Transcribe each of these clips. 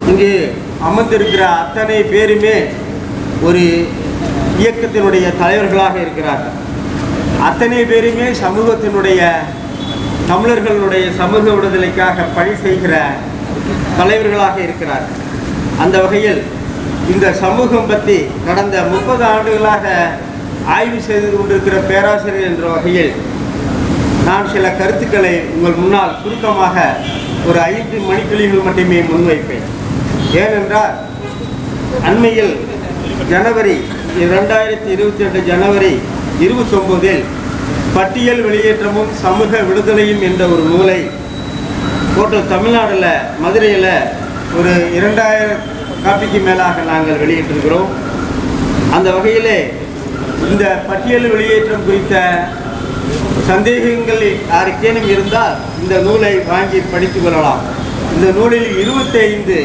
இங்கு அமர்ந்திருக்கிற அத்தனை பேருமே ஒரு இயக்கத்தினுடைய தலைவர்களாக இருக்கிறார்கள் அத்தனை பேருமே சமூகத்தினுடைய தமிழர்களுடைய சமூக விடுதலைக்காக பணி செய்கிற தலைவர்களாக இருக்கிறார்கள் அந்த வகையில் இந்த சமூகம் பற்றி கடந்த முப்பது ஆண்டுகளாக ஆய்வு செய்து கொண்டிருக்கிற பேராசிரியர் என்ற வகையில் நான் சில கருத்துக்களை உங்கள் முன்னால் சுருக்கமாக ஒரு ஐந்து மணித்துளிகள் மட்டுமே முன்வைப்பேன் ஏனென்றால் அண்மையில் ஜனவரி இரண்டாயிரத்தி இருபத்தி ரெண்டு ஜனவரி இருபத்தொம்போதில் பட்டியல் வெளியேற்றமும் சமூக விடுதலையும் என்ற ஒரு நூலை டோட்டல் தமிழ்நாடுல மதுரையில் ஒரு இரண்டாயிரம் காப்பிக்கு மேலாக நாங்கள் வெளியிட்டிருக்கிறோம் அந்த வகையிலே இந்த பட்டியல் வெளியேற்றம் குறித்த சந்தேகங்கள் யாருக்கேனும் இருந்தால் இந்த நூலை வாங்கி படித்துக் கொள்ளலாம் இந்த நூலில் இருபத்தைந்து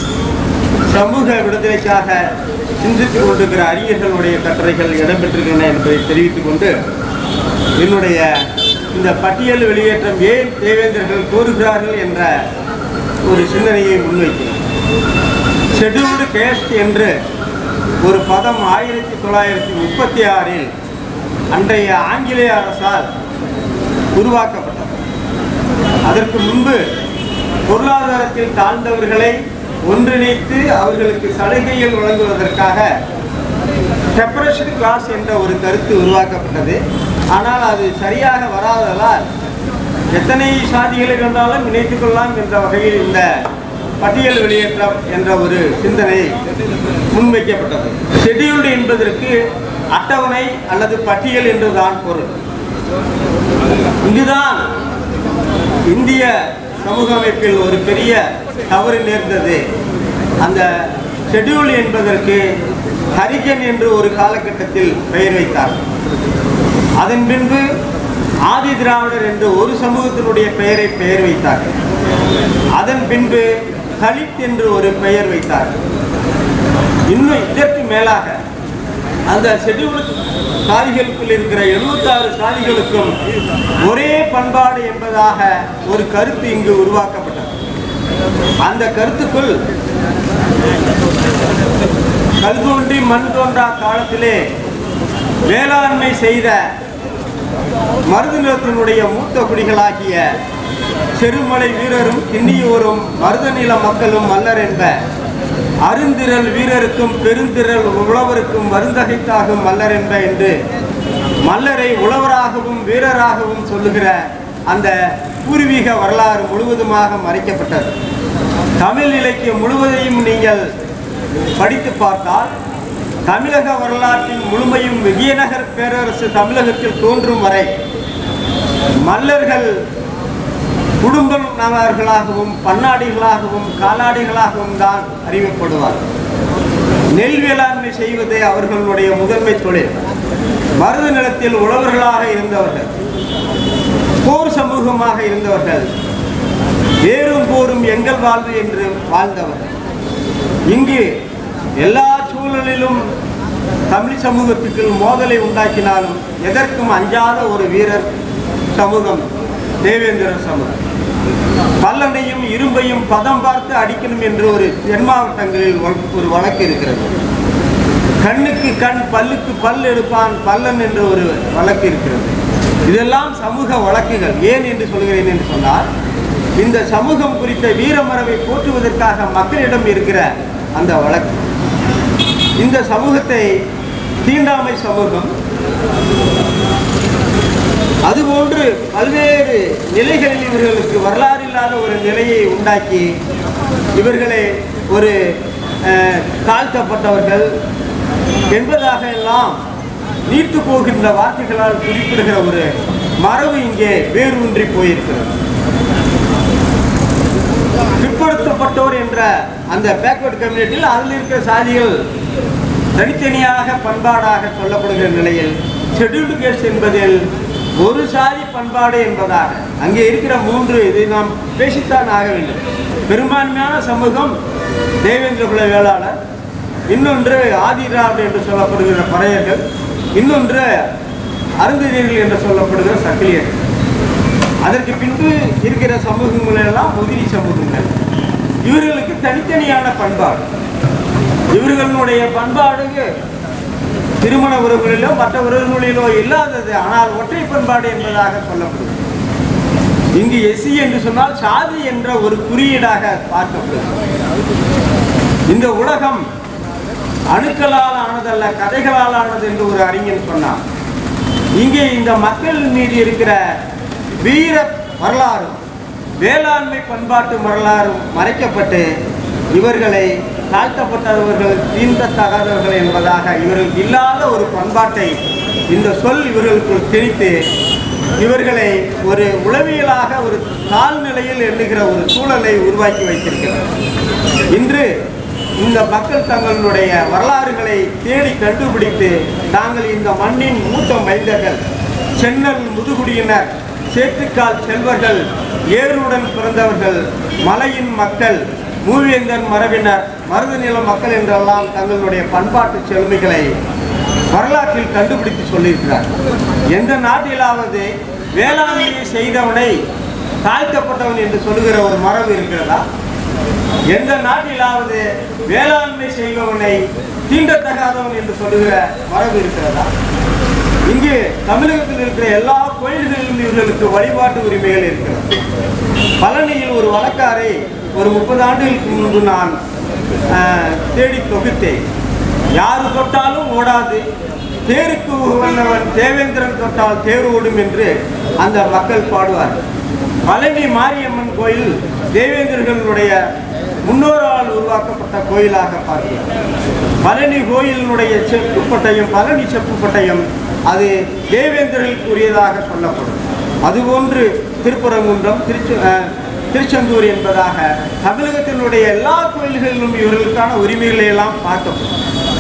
சமூக விடுதலைக்காக சிந்தித்துக் கொண்டிருக்கிற அறிஞர்களுடைய கட்டுரைகள் இடம்பெற்றிருக்கின்றன என்பதை தெரிவித்துக் கொண்டு என்னுடைய இந்த பட்டியல் வெளியேற்றம் ஏன் தேவேந்திரர்கள் கோருகிறார்கள் என்ற ஒரு சிந்தனையை முன்வைக்கிறேன் ஷெட்யூல்டு கேஸ்ட் என்று ஒரு பதம் ஆயிரத்தி தொள்ளாயிரத்தி முப்பத்தி ஆறில் அன்றைய ஆங்கிலேய அரசால் உருவாக்கப்பட்டது அதற்கு முன்பு பொருளாதாரத்தில் தாழ்ந்தவர்களை ஒன்றிணைத்து அவர்களுக்கு சலுகைகள் வழங்குவதற்காக செப்பரேஷன் கிளாஸ் என்ற ஒரு கருத்து உருவாக்கப்பட்டது ஆனால் அது சரியாக வராததால் எத்தனை சாதிகளை வேண்டாலும் இணைத்துக் கொள்ளலாம் என்ற வகையில் இந்த பட்டியல் வெளியேற்றம் என்ற ஒரு சிந்தனை முன்வைக்கப்பட்டது ஷெட்யூல்டு என்பதற்கு அட்டவணை அல்லது பட்டியல் என்றுதான் பொருள் இங்குதான் இந்திய சமூக அமைப்பில் ஒரு பெரிய தவறு நேர்ந்தது அந்த ஷெட்யூல் என்பதற்கு ஹரிஜன் என்று ஒரு காலகட்டத்தில் பெயர் வைத்தார் அதன் பின்பு ஆதி திராவிடர் என்று ஒரு சமூகத்தினுடைய பெயரை பெயர் வைத்தார் அதன் பின்பு தலித் என்று ஒரு பெயர் வைத்தார் இன்னும் இதற்கு மேலாக அந்த ஷெட்யூல் சாதிகளுக்குள் இருக்கிற எழுபத்தாறு சாதிகளுக்கும் ஒரே பண்பாடு என்பதாக ஒரு கருத்து இங்கு உருவாக்கப்பட்டது அந்த கருத்துக்குள் கல் தோன்றி மண் தோன்றா காலத்திலே வேளாண்மை செய்த மருது நிலத்தினுடைய மூத்த குடிகளாகிய செருமலை வீரரும் திண்ணியூரும் மருத நில மக்களும் மல்லர் என்ப அருந்திரல் வீரருக்கும் பெருந்திரல் உழவருக்கும் மருந்தகைத்தாகும் மல்லர் என்ப என்று மல்லரை உழவராகவும் வீரராகவும் சொல்லுகிற அந்த பூர்வீக வரலாறு முழுவதுமாக மறைக்கப்பட்டது தமிழ் இலக்கியம் முழுவதையும் நீங்கள் படித்து பார்த்தால் தமிழக வரலாற்றின் முழுமையும் விஜயநகர் பேரரசு தமிழகத்தில் தோன்றும் வரை மல்லர்கள் குடும்பங்களாகவும் பன்னாடிகளாகவும் காலாடிகளாகவும் தான் அறியப்படுவார் நெல் வேளாண்மை செய்வதே அவர்களுடைய முதன்மை தொழில் மருது நிலத்தில் உழவர்களாக இருந்தவர்கள் போர் சமூகமாக இருந்தவர்கள் வேறும் போரும் எங்கள் வாழ்வு என்று வாழ்ந்தவர்கள் இங்கு எல்லா சூழலிலும் தமிழ் சமூகத்துக்கு மோதலை உண்டாக்கினாலும் எதற்கும் அஞ்சாத ஒரு வீரர் சமூகம் தேவேந்திரர் சமூகம் பல்லனையும் இரும்பையும் பதம் பார்த்து அடிக்கணும் என்று ஒரு தென் மாவட்டங்களில் வழ- ஒரு வழக்கு இருக்கிறது கண்ணுக்கு கண் பல்லுக்கு பல் எடுப்பான் பல்லன் என்ற ஒரு வழக்கு இருக்கிறது இதெல்லாம் சமூக வழக்குகள் ஏன் என்று சொல்கிறேன் என்று சொன்னால் இந்த சமூகம் குறித்த வீரமரபை போற்றுவதற்காக மக்களிடம் இருக்கிற அந்த வழக்கு இந்த சமூகத்தை தீண்டாமை சமூகம் அதுபோன்று பல்வேறு நிலைகளில் இவர்களுக்கு வரலாறு இல்லாத ஒரு நிலையை உண்டாக்கி இவர்களை ஒரு அஹ், தாழ்த்தப்பட்டவர்கள் என்பதாக எல்லாம் நீர்த்து போகின்ற வார்த்தைகளால் குறிப்பிடுகிற ஒரு மரபு இங்கே வேரூன்றி போயிருக்கிறது பிற்படுத்தப்பட்டோர் என்ற அந்த பேக்வர்ட் கம்யூனிட்டியில் அதில் இருக்கிற சாதிகள் தனித்தனியாக பண்பாடாக சொல்லப்படுகிற நிலையில் ஷெட்யூல்டு கேஸ்ட் என்பதில் ஒரு சாதி பண்பாடு என்பதாக அங்கே இருக்கிற மூன்று இதை நாம் பேசித்தான் ஆக வேண்டும் பெரும்பான்மையான சமூகம் தேவேந்திர குல வேளாளர் இன்னொன்று ஆதிராவிட என்று சொல்லப்படுகிற பறையர்கள் இன்னொன்று அருந்ததியர்கள் என்று சொல்லப்படுகிற சக்கிலியர்கள் அதற்கு பின்பு இருக்கிற சமூகங்கள் எல்லாம் முதிரி சமூகங்கள் இவர்களுக்கு தனித்தனியான பண்பாடு இவர்களுடைய பண்பாடுக்கு திருமண உறவுகளிலோ மற்ற உறவுகளிலோ இல்லாதது ஆனால் ஒற்றை பண்பாடு என்பதாக சொல்லப்படுது இங்கு எஸ்சி என்று சொன்னால் சாதி என்ற ஒரு குறியீடாக பார்க்கப்படுது இந்த உலகம் அணுக்களால் ஆனதல்ல கதைகளால் ஆனது என்று ஒரு அறிஞன் சொன்னான் இங்கே இந்த மக்கள் மீது இருக்கிற வீர வரலாறும் வேளாண்மை பண்பாட்டு வரலாறும் மறைக்கப்பட்டு இவர்களை தாழ்த்தப்பட்டவர்கள் தீண்டத்தகாதவர்கள் என்பதாக இவர்களுக்கு இல்லாத ஒரு பண்பாட்டை இந்த சொல் இவர்களுக்குள் திணித்து இவர்களை ஒரு உளவியலாக ஒரு தாழ்நிலையில் எண்ணுகிற ஒரு சூழலை உருவாக்கி வைத்திருக்கிறது இன்று இந்த மக்கள் தங்களுடைய வரலாறுகளை தேடி கண்டுபிடித்து தாங்கள் இந்த மண்ணின் மூத்த மைந்தர்கள் சென்னல் முதுகுடியினர் சேத்துக்கால் செல்வர்கள் ஏருடன் பிறந்தவர்கள் மலையின் மக்கள் மூவேந்தன் மரபினர் மருது நில மக்கள் என்றெல்லாம் தங்களுடைய பண்பாட்டு செழுமைகளை வரலாற்றில் கண்டுபிடித்து சொல்லியிருக்கிறார் எந்த நாட்டிலாவது வேளாண்மையை செய்தவனை தாழ்த்தப்பட்டவன் என்று சொல்லுகிற ஒரு மரபு இருக்கிறதா எந்த நாட்டிலாவது வேளாண்மை செய்பவனை தீண்டத்தகாதவன் என்று சொல்லுகிற மரபு இருக்கிறதா இங்கு தமிழகத்தில் இருக்கிற எல்லா கோயில்களிலும் இவர்களுக்கு வழிபாட்டு உரிமைகள் இருக்கிறது பழனியில் ஒரு வழக்காரை ஒரு முப்பது ஆண்டுகளுக்கு முன்பு நான் ஆஹ், தேடி தொகுத்தேன் யாரு தொட்டாலும் ஓடாது தேருக்கு உகந்தவன் தேவேந்திரன் தொட்டால் தேர் ஓடும் என்று அந்த மக்கள் பாடுவார்கள் பழனி மாரியம்மன் கோயில் தேவேந்திரர்களுடைய முன்னோரால் உருவாக்கப்பட்ட கோயிலாக பார்க்கிறோம் பழனி கோயிலினுடைய செப்புப்பட்டயம் பழனி செப்புப்பட்டயம் அது தேவேந்திரர்களுக்குரியதாக சொல்லப்படும் அதுபோன்று திருப்பரங்குன்றம் திருச்சு அஹ், திருச்செந்தூர் என்பதாக தமிழகத்தினுடைய எல்லா கோயில்களிலும் இவர்களுக்கான உரிமைகளை எல்லாம் பார்க்கப்படும்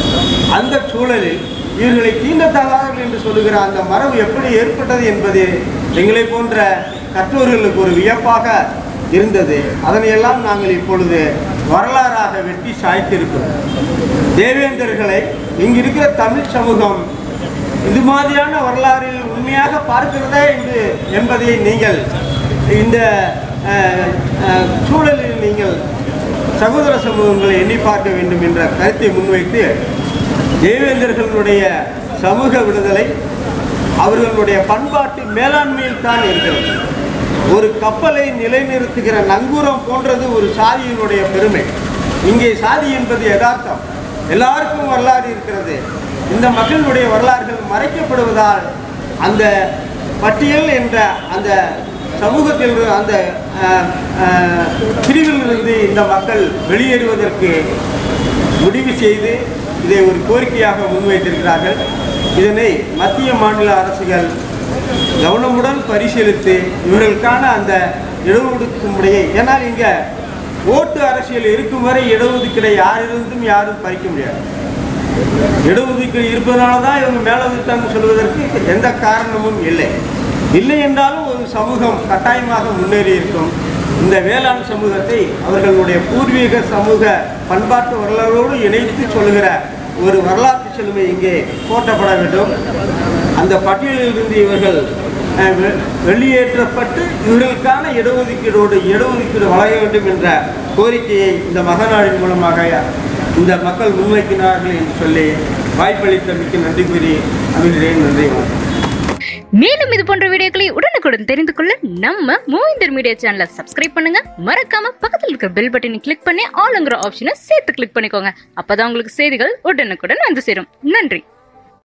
அந்த சூழலில் இவர்களை தீண்டத்தகாதவர்கள் என்று சொல்லுகிற அந்த மரபு எப்படி ஏற்பட்டது என்பது எங்களை போன்ற கற்றோர்களுக்கு ஒரு வியப்பாக இருந்தது அதனையெல்லாம் நாங்கள் இப்பொழுது வரலாறாக வெட்டி சாய்த்திருக்கிறோம் தேவேந்தர்களை இங்கு இருக்கிற தமிழ் சமூகம் இது மாதிரியான வரலாறில் உண்மையாக பார்க்கிறதா என்று என்பதை நீங்கள் இந்த அஹ், அஹ், சூழலில் நீங்கள் சகோதர சமூகங்களை எண்ணி பார்க்க வேண்டும் என்ற கருத்தை முன்வைத்து தேவேந்தர்களுடைய சமூக விடுதலை அவர்களுடைய பண்பாட்டு மேலாண்மையில் தான் இருக்கிறது ஒரு கப்பலை நிலைநிறுத்துகிற நங்கூரம் போன்றது ஒரு சாதியினுடைய பெருமை இங்கே சாதி என்பது யதார்த்தம் எல்லாருக்கும் வரலாறு இருக்கிறது இந்த மக்களுடைய வரலாறுகள் மறைக்கப்படுவதால் அந்த பட்டியல் என்ற அந்த சமூகத்தில் இரு- அந்த அஹ், அஹ், பிரிவிலிருந்து இந்த மக்கள் வெளியேறுவதற்கு முடிவு செய்து இதை ஒரு கோரிக்கையாக முன்வைத்திருக்கிறார்கள் இதனை மத்திய மாநில அரசுகள் கவனமுடன் பரிசீலித்து இவர்களுக்கான அந்த இடஒதுக்கும் முறையை ஏன்னால் இங்க ஓட்டு அரசியல் இருக்கும் வரை இடஒதுக்கீடை யாரிருந்தும் யாரும் பறிக்க முடியாது இடஒதுக்கீடு இருப்பதனால தான் இவங்க மேலதிட்டம் சொல்வதற்கு எந்த காரணமும் இல்லை இல்லை என்றாலும் ஒரு சமூகம் கட்டாயமாக முன்னேறி இருக்கும் இந்த வேளாண் சமூகத்தை அவர்களுடைய பூர்வீக சமூக பண்பாட்டு வரலாறோடு இணைத்து சொல்கிற ஒரு வரலாற்று செழுமை இங்கே போற்றப்பட வேண்டும் அந்த பட்டியலிலிருந்து இவர்கள் அஹ், வெ- வெளியேற்றப்பட்டு இவர்களுக்கான இடஒதுக்கீடோடு இடஒதுக்கீடு வழங்க வேண்டும் என்ற கோரிக்கையை இந்த மகநாடின் மூலமாக இந்த மக்கள் முன்வைக்கிறார்கள் என்று சொல்லி வாய்ப்பளித்த மிக்க நன்றி கூறி அமைகிறேன் நன்றி வணக்கம் மேலும் இது போன்ற வீடியோக்களை உடனுக்குடன் தெரிந்து கொள்ள நம்ம மூவிந்தர் மீடியா சேனலை சப்ஸ்கிரைப் பண்ணுங்க மறக்காம பக்கத்தில் இருக்கிற பெல் பட்டனை கிளிக் பண்ணி ஆளுங்கிற ஆப்ஷனை சேர்த்து கிளிக் பண்ணிக்கோங்க அப்பதான் உங்களுக்கு செய்திகள் உடனுக்குடன் வந்து சேரும் நன்றி